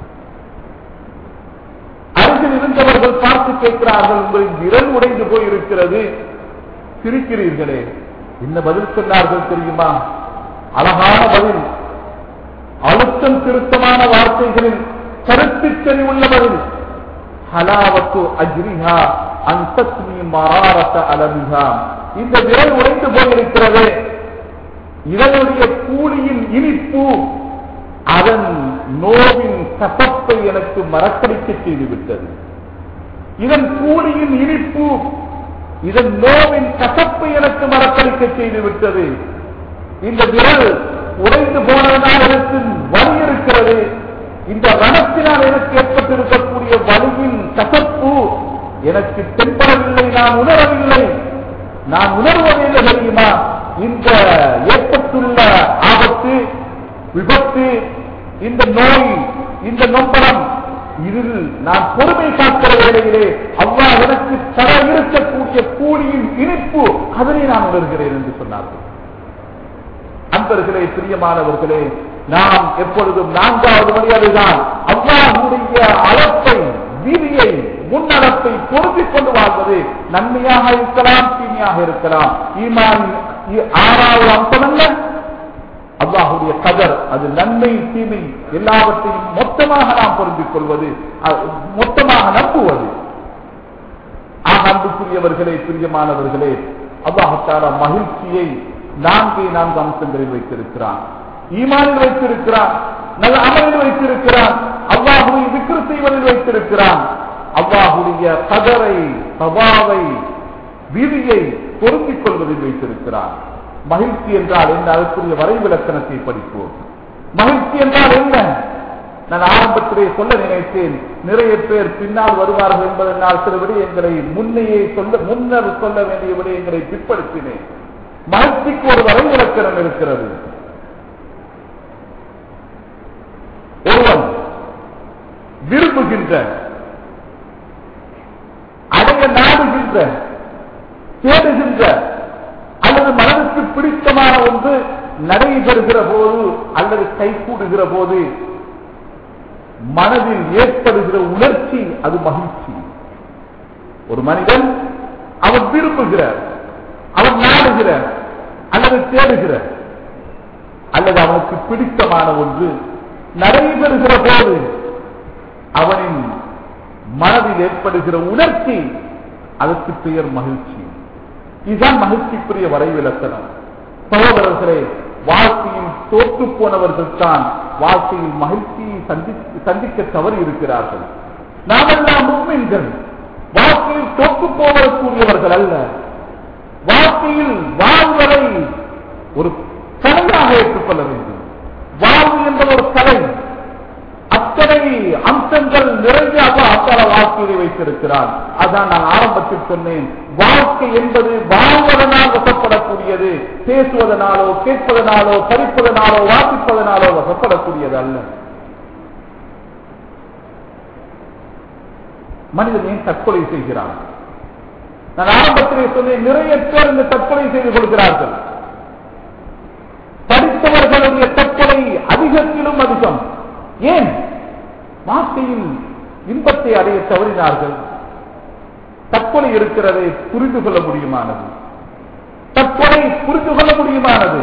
அருகில் இருந்தவர்கள் பார்த்து கேட்கிறார்கள் உங்களின் விரல் உடைந்து போயிருக்கிறது சிரிக்கிறீர்களே என்ன பதில் சொன்னார்கள் தெரியுமா அழகான பதில் அழுத்தம் திருத்தமான வார்த்தைகளில் கருத்து தெளிவுள்ள பதில் ஹலாவத்து அஜ்ரிஹா அந்தஸ்மி மராரத அலமிகா இந்த விரல் உடைந்து போயிருக்கிறது இதனுடைய கூலியின் இனிப்பு அதன் நோவின் கசப்பை எனக்கு மறக்கடிக்க செய்துவிட்டது இதன் கூலியின் இனிப்பு இதன் நோவின் கசப்பை எனக்கு மறக்கடிக்க செய்துவிட்டது இந்த விரல் உடைந்து போனதனால் எனக்கு வலி இருக்கிறது இந்த ரணத்தினால் எனக்கு ஏற்பட்டிருக்கக்கூடிய வலியின் கசப்பு எனக்கு தென்படவில்லை நான் உணரவில்லை நான் உணர்வது என்ன தெரியுமா இந்த ஏற்பட்டுள்ள ஆபத்து விபத்து இந்த நோய் இந்த நொம்பரம் இதில் நான் பொறுமை காக்கிற வேளையிலே அவ்வா எனக்கு தர இருக்கக்கூடிய கூலியின் இனிப்பு அதனை நான் உணர்கிறேன் என்று சொன்னார்கள் அன்பர்களே பிரியமானவர்களே நாம் எப்பொழுதும் நான்காவது மணி அதுதான் அவ்வாவுடைய அளப்பை வீதியை முன்னடப்பை பொருந்திக் கொண்டு வாழ்வது நன்மையாக இருக்கலாம் தீமையாக இருக்கலாம் ஈமான் ஆறாவது அம்சம் அல்ல அல்லாஹுடைய கதர் அது நன்மை தீமை எல்லாவற்றையும் மொத்தமாக நாம் பொருந்திக் கொள்வது மொத்தமாக நம்புவது ஆக அன்புக்குரியவர்களே பிரியமானவர்களே அல்லாஹால மகிழ்ச்சியை நான்கே நான்கு அம்சங்களில் வைத்திருக்கிறான் ஈமானில் வைத்திருக்கிறான் நல்ல அமலில் வைத்திருக்கிறான் அல்லாஹுவை விக்கிர செய்வதில் வைத்திருக்கிறான் அல்லாஹுடைய கதரை சபாவை விதியை பொருந்திக் கொள்வதில் வைத்திருக்கிறான் மகிழ்ச்சி என்றால் என்ன அதற்குரிய வரைவிலக்கணத்தை படிப்போம் மகிழ்ச்சி என்றால் என்ன நான் ஆரம்பத்திலே சொல்ல நினைத்தேன் நிறைய பேர் பின்னால் வருவார்கள் என்பதனால் சில விடயங்களை முன்னையே சொல்ல முன்னர் சொல்ல வேண்டிய விடயங்களை பிற்படுத்தினேன் மகிழ்ச்சிக்கு ஒரு வரைவிலக்கணம் இருக்கிறது ஒருவன் விரும்புகின்ற அடைய நாடுகின்ற தேடுகின்ற அல்லது மனதுக்கு பிடித்தமான ஒன்று நடைபெறுகிற போது அல்லது கைகூடுகிற போது மனதில் ஏற்படுகிற உணர்ச்சி அது மகிழ்ச்சி ஒரு மனிதன் அவன் விரும்புகிற அவன் நாடுகிற அல்லது தேடுகிற அல்லது அவனுக்கு பிடித்தமான ஒன்று நடைபெறுகிற போது அவனின் மனதில் ஏற்படுகிற உணர்ச்சி அதற்கு பெயர் மகிழ்ச்சி இதுதான் மகிழ்ச்சிக்குரிய வரைவிலக்கணம் சகோதரர்களே வாழ்க்கையில் தோற்று போனவர்கள் தான் வாழ்க்கையில் மகிழ்ச்சியை சந்திக்க சந்திக்க தவறி இருக்கிறார்கள் நாமெல்லாம் முன்மீன்கள் வாழ்க்கையில் தோற்று போவதற்குரியவர்கள் அல்ல வாழ்க்கையில் வாழ்வதை ஒரு கலையாக ஏற்றுக்கொள்ள வேண்டும் வாழ்வு என்பது ஒரு கலை அத்தனை அம்சங்கள் நிறைய அத்தனை வாழ்க்கையை வைத்திருக்கிறார் அதான் நான் ஆரம்பத்தில் சொன்னேன் வாழ்க்கை என்பது வாழ்வதனால் வசப்படக்கூடியது பேசுவதனாலோ கேட்பதனாலோ படிப்பதனாலோ வாசிப்பதனாலோ வசப்படக்கூடியது அல்ல மனிதன் ஏன் தற்கொலை செய்கிறான் நான் ஆரம்பத்திலே சொன்னேன் நிறைய பேர் இந்த தற்கொலை செய்து கொள்கிறார்கள் படித்தவர்களுடைய தற்கொலை அதிகத்திலும் அதிகம் ஏன் வாழ்க்கையில் இன்பத்தை அடைய தவறினார்கள் தற்கொலை இருக்கிறதை புரிந்து கொள்ள முடியுமானது தற்கொலை புரிந்து கொள்ள முடியுமானது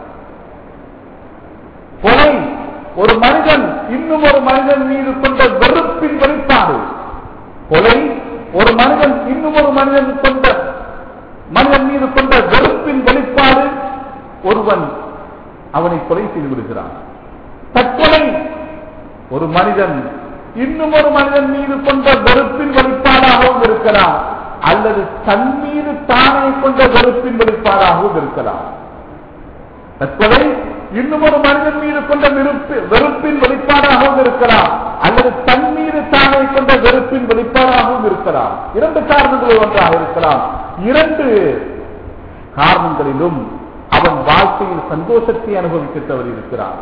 கொலை ஒரு மனிதன் இன்னும் ஒரு மனிதன் மீது கொண்ட வெறுப்பின் வெளிப்பாடு கொலை ஒரு மனிதன் இன்னும் ஒரு மனிதன் கொண்ட மனிதன் மீது கொண்ட வெறுப்பின் வெளிப்பாடு ஒருவன் அவனை கொலை செய்து விடுகிறான் தற்கொலை ஒரு மனிதன் இன்னும் ஒரு மனிதன் மீது கொண்ட வெறுப்பின் வெளிப்பாடாகவும் இருக்கலாம் அல்லது தன் மீது தானே கொண்ட வெறுப்பின் வெளிப்பாடாகவும் இருக்கலாம் தற்கொலை இன்னும் ஒரு மனிதன் மீது கொண்ட வெறுப்பு வெறுப்பின் வெளிப்பாடாகவும் இருக்கலாம் அல்லது தன் மீது தானே கொண்ட வெறுப்பின் வெளிப்பாடாகவும் இருக்கலாம் இரண்டு காரணங்கள் ஒன்றாக இருக்கலாம் இரண்டு காரணங்களிலும் அவன் வாழ்க்கையில் சந்தோஷத்தை அனுபவிக்க தவறி இருக்கிறான்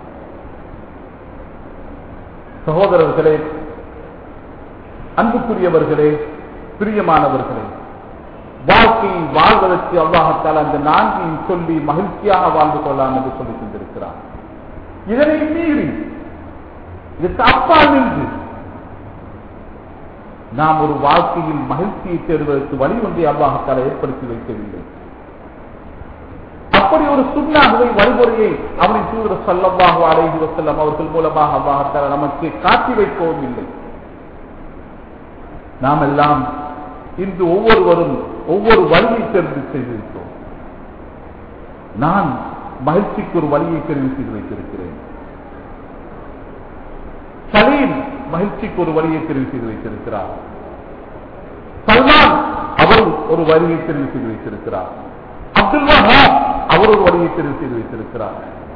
சகோதரர்களே அன்புக்குரியவர்களே பிரியமானவர்களே வாழ்க்கையை வாழ்வதற்கு அல்லாஹத்தால் அந்த நான்கையும் சொல்லி மகிழ்ச்சியாக வாழ்ந்து கொள்ளலாம் என்று சொல்லி கொண்டிருக்கிறார் இதனை மீறி இதற்கு அப்பால் நின்று நாம் ஒரு வாழ்க்கையில் மகிழ்ச்சியை தேடுவதற்கு வழி ஒன்றை அல்லாஹத்தால் ஏற்படுத்தி வைக்கவில்லை அப்படி ஒரு சுண்ணாகவை வழிமுறையை அவனை தூதர சொல்லமாக அலைஹி வசல்லம் அவர்கள் மூலமாக அல்லாஹத்தால் நமக்கு காட்டி வைக்கவும் இல்லை நாம் எல்லாம் இன்று ஒவ்வொருவரும் ஒவ்வொரு வழியை தெரிந்து செய்திருக்கிறோம் நான் மகிழ்ச்சிக்கு ஒரு வழியை தெரிவு செய்து வைத்திருக்கிறேன் சலீம் மகிழ்ச்சிக்கு ஒரு வழியை தெரிவு செய்து வைத்திருக்கிறார் சல்மான் அவர் ஒரு வழியை தெரிவு செய்து வைத்திருக்கிறார் அப்துல் வஹாப் அவர் ஒரு வழியை தெரிவு செய்து வைத்திருக்கிறார்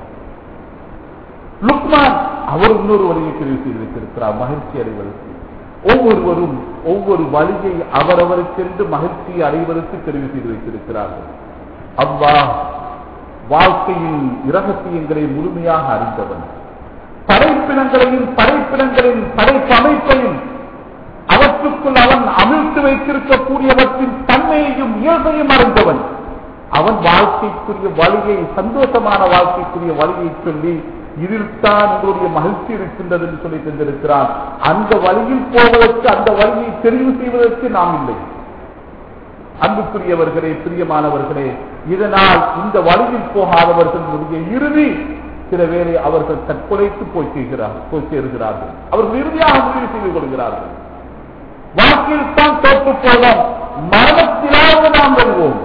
லுக்மான் அவர் இன்னொரு வழியை தெரிவு செய்து வைத்திருக்கிறார் மகிழ்ச்சி அடைவதற்கு ஒவ்வொருவரும் ஒவ்வொரு வழியை அவரவருக்கென்று மகிழ்ச்சியை அடைவதற்கு தெரிவு செய்து வைத்திருக்கிறார்கள் அவ்வா வாழ்க்கையின் இரகசியங்களை முழுமையாக அறிந்தவன் படைப்பினங்களையும் படைப்பினங்களின் படைப்பமைப்பையும் அவற்றுக்குள் அவன் அமிழ்த்து வைத்திருக்கக்கூடியவற்றின் தன்மையையும் இயல்பையும் அறிந்தவன் அவன் வாழ்க்கைக்குரிய வழியை சந்தோஷமான வாழ்க்கைக்குரிய வழியை சொல்லி இதில் தான் உங்களுடைய மகிழ்ச்சி இருக்கின்றது என்று சொல்லி தந்திருக்கிறான் அந்த வழியில் போவதற்கு அந்த வழியை தெரிவு செய்வதற்கு நாம் இல்லை அன்புக்குரியவர்களே பிரியமானவர்களே இதனால் இந்த வழியில் போகாதவர்களுடைய இறுதி சில வேளை அவர்கள் தற்கொலைக்கு போய் செய்கிறார் போய் சேருகிறார்கள் அவர்கள் இறுதியாக முடிவு செய்து கொள்கிறார்கள் வாழ்க்கையில் தான் தோற்று போவோம் மரணத்திலாவது நாம் வெல்வோம்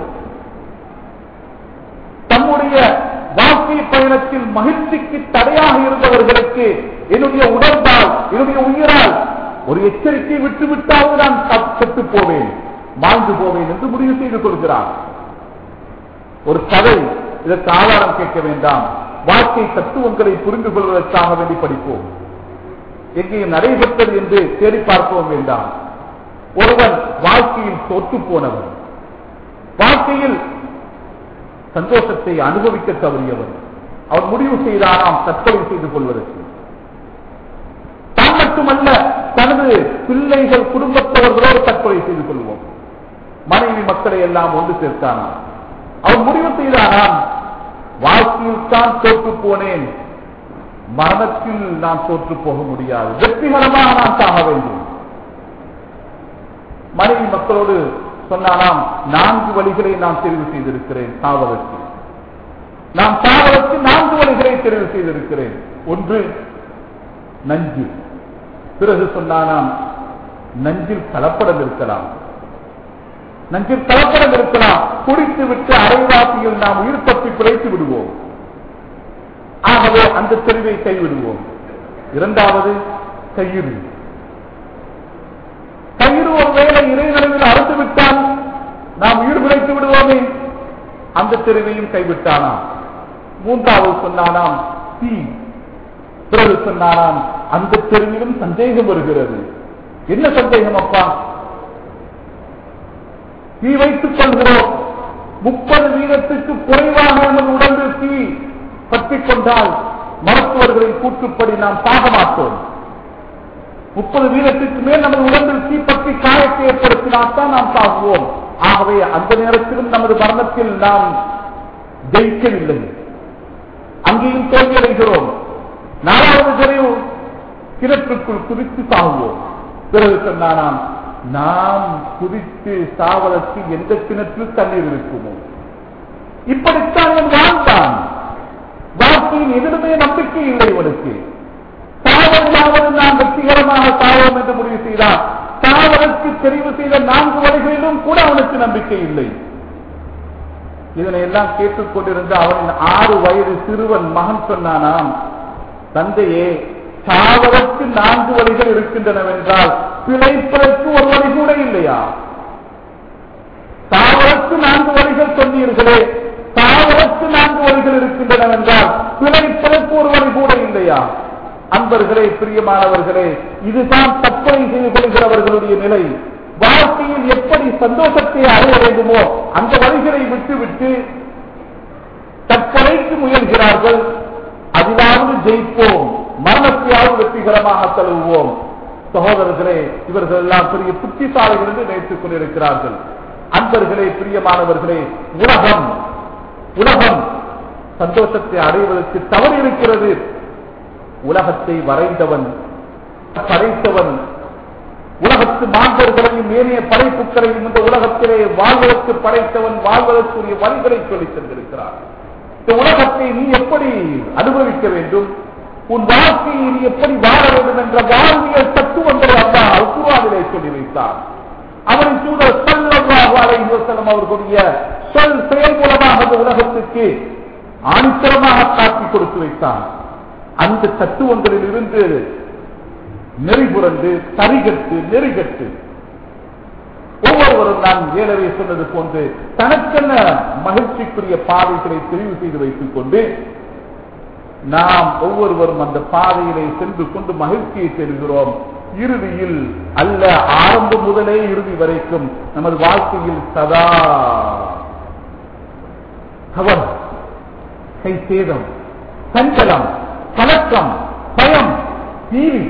தம்முடைய வாழ்க்கை பயணத்தில் மகிழ்ச்சிக்கு தடையாக இருந்தவர்களுக்கு என்னுடைய உடம்பால் என்னுடைய உயிரால் ஒரு எச்சரிக்கை விட்டுவிட்டாவது நான் செத்து போவேன் வாழ்ந்து போவேன் என்று முடிவு செய்து கொள்கிறார் ஒரு கதை இதற்கு ஆதாரம் கேட்க வேண்டாம் வாழ்க்கை தத்துவங்களை புரிந்து கொள்வதற்காக வேண்டி படிப்போம் எங்கேயும் நடைபெற்றது என்று தேடி பார்க்கவும் வேண்டாம் ஒருவன் வாழ்க்கையில் தோற்று போனவன் வாழ்க்கையில் சந்தோஷத்தை அனுபவிக்க தவறியவர் அவர் முடிவு செய்தாராம் தற்கொலை செய்து கொள்வதற்கு தான் மட்டுமல்ல தனது பிள்ளைகள் குடும்பத்தவர்களோடு தற்கொலை செய்து கொள்வோம் மனைவி மக்களை எல்லாம் ஒன்று சேர்த்தானாம் அவர் முடிவு செய்தாராம் வாழ்க்கையில் தான் தோற்று போனேன் மரணத்தில் நான் தோற்று போக முடியாது வெற்றிகரமாக நான் சாக வேண்டும் மனைவி மக்களோடு சொன்னாலாம் நான்கு வழிகளை நான் தெரிவு செய்திருக்கிறேன் சாவதற்கு நான் சாவதற்கு நான்கு வழிகளை தெரிவு செய்திருக்கிறேன் ஒன்று நஞ்சு பிறகு சொன்னானாம் நஞ்சில் கலப்படம் இருக்கலாம் நஞ்சில் கலப்படம் இருக்கலாம் குடித்து விட்டு அரைவாசியில் நாம் உயிர் தப்பி பிழைத்து விடுவோம் ஆகவே அந்த தெளிவை கைவிடுவோம் இரண்டாவது கயிறு கயிறு ஒருவேளை இறைநிலையில் அறுத்து விட்டால் நாம் உயிர் பிழைத்து விடுவோமே அந்த தெருவையும் கைவிட்டானாம் மூன்றாவது சொன்னானாம் தீ பிறகு சொன்னானாம் அந்த தெருவிலும் சந்தேகம் வருகிறது என்ன சந்தேகம் அப்பா தீ வைத்துக் கொள்கிறோம் முப்பது வீதத்துக்கு குறைவாக நமது உடம்பில் தீ பற்றிக் கொண்டால் மருத்துவர்களின் கூற்றுப்படி நாம் சாக மாட்டோம் முப்பது வீதத்துக்கு மேல் நமது உடம்பில் தீ பற்றி காயத்தை ஏற்படுத்தினால்தான் நாம் சாகுவோம் ஆகவே அந்த நேரத்திலும் நமது மரணத்தில் நாம் ஜெயிக்கவில்லை அங்கேயும் தோல்வியடைகிறோம் நாலாவது தெரிவு கிணற்றுக்குள் குதித்து சாகுவோம் பிறகு சொன்னானாம் நாம் குதித்து சாவதற்கு எந்த கிணற்றில் தண்ணீர் இருக்குமோ இப்படித்தான் இவன் வாழ்ந்தான் வாழ்க்கையில் எதிலுமே நம்பிக்கை இல்லை இவனுக்கு சாவதாவது நாம் வெற்றிகரமாக சாவோம் என்று முடிவு செய்தார் சாவதற்கு தெரிவு செய்த நான்கு வழிகளிலும் கூட அவனுக்கு நம்பிக்கை இல்லை இதனை எல்லாம் கேட்டுக் கொண்டிருந்த அவனின் ஆறு வயது சிறுவன் மகன் சொன்னானாம் தந்தையே சாவதற்கு நான்கு வழிகள் இருக்கின்றனவென்றால் பிழைப்பதற்கு ஒரு வழி கூட இல்லையா சாவதற்கு நான்கு வழிகள் சொன்னீர்களே சாவதற்கு நான்கு வழிகள் இருக்கின்றனவென்றால் பிழைப்பதற்கு ஒரு வழி கூட இல்லையா அன்பர்களே பிரியமானவர்களே இதுதான் தற்கொலை செய்து கொள்கிறவர்களுடைய நிலை வாழ்க்கையில் எப்படி சந்தோஷத்தை அடைய வேண்டுமோ அந்த வழிகளை விட்டுவிட்டு தற்கொலைக்கு முயல்கிறார்கள் அதிலாவது ஜெயிப்போம் மரணத்தையாவது வெற்றிகரமாக தழுவுவோம் சகோதரர்களே இவர்கள் எல்லாம் பெரிய புத்திசாலிகள் என்று நினைத்துக் கொண்டிருக்கிறார்கள் அன்பர்களே பிரியமானவர்களே உலகம் உலகம் சந்தோஷத்தை அடைவதற்கு தவறு இருக்கிறது உலகத்தை வரைந்தவன் படைத்தவன் உலகத்து மாந்தர்களையும் ஏனைய படைப்புகளையும் இந்த உலகத்திலே வாழ்வதற்கு படைத்தவன் வாழ்வதற்குரிய வழிகளை சொல்லித் தந்திருக்கிறார் இந்த உலகத்தை நீ எப்படி அனுபவிக்க வேண்டும் உன் வாழ்க்கையை நீ எப்படி வாழ வேண்டும் என்ற வாழ்வியல் தத்துவங்களை அல்லா குருவானிலே சொல்லி வைத்தார் அவரின் சூழல் செல்லம் அவர்களுடைய சொல் செயல் மூலமாக இந்த உலகத்துக்கு ஆணித்தரமாக காட்டி கொடுத்து வைத்தார் அந்த தத்துவங்களில் இருந்து நெறிபுரண்டு சரிகட்டு நெறிகட்டு ஒவ்வொருவரும் நான் ஏழவே சொன்னது போன்று தனக்கென்ன மகிழ்ச்சிக்குரிய பாதைகளை தெரிவு செய்து வைத்துக் கொண்டு நாம் ஒவ்வொருவரும் அந்த பாதையிலே சென்று கொண்டு மகிழ்ச்சியை பெறுகிறோம் இறுதியில் அல்ல ஆரம்பம் முதலே இறுதி வரைக்கும் நமது வாழ்க்கையில் சதா கவர் கை சேதம் சஞ்சலம் கலக்கம் பயம் தீவி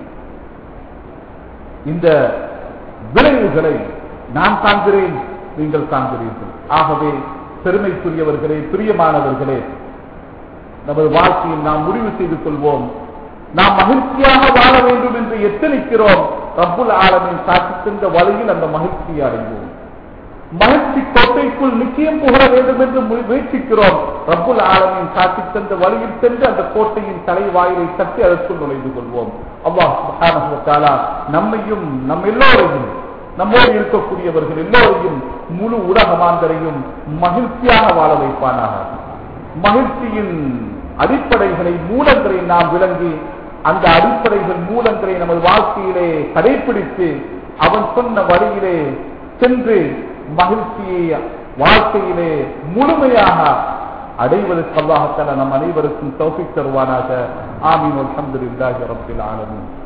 இந்த விளைவுகளை நான் காண்கிறேன் நீங்கள் காண்கிறீர்கள் ஆகவே பெருமைக்குரியவர்களே பிரியமானவர்களே நமது வாழ்க்கையில் நாம் முடிவு செய்து கொள்வோம் நாம் மகிழ்ச்சியாக வாழ வேண்டும் என்று எத்தனிக்கிறோம் ரப்புல் ஆலமின் காட்டி சென்ற வழியில் அந்த மகிழ்ச்சியை அடைவோம் மகிழ்ச்சி கோட்டைக்குள் நிச்சயம் புகழ வேண்டும் என்று முயற்சிக்கிறோம் ரப்புல் ஆலமின் காட்டி சென்ற வழியில் சென்று அந்த கோட்டையின் தலைவாயிலை தட்டி அதற்குள் நுழைந்து கொள்வோம் அல்லாஹ் நம்மையும் நம் எல்லோரையும் நம்மோடு இருக்கக்கூடியவர்கள் எல்லோரையும் முழு உலக மாந்தரையும் மகிழ்ச்சியாக வாழ வைப்பானாக மகிழ்ச்சியின் அடிப்படைகளை மூலங்களை நாம் விளங்கி அந்த அடிப்படைகள் மூலங்களை நமது வாழ்க்கையிலே கடைபிடித்து அவன் சொன்ன வழியிலே சென்று மகிழ்ச்சியை வாழ்க்கையிலே முழுமையாக அடைவதற்கு அல்லாஹத்தால நம் அனைவருக்கும் தௌஃபிக் தருவானாக ஆமீன் அல்ஹம்துலில்லாஹி ரப்பில் ஆலமீன்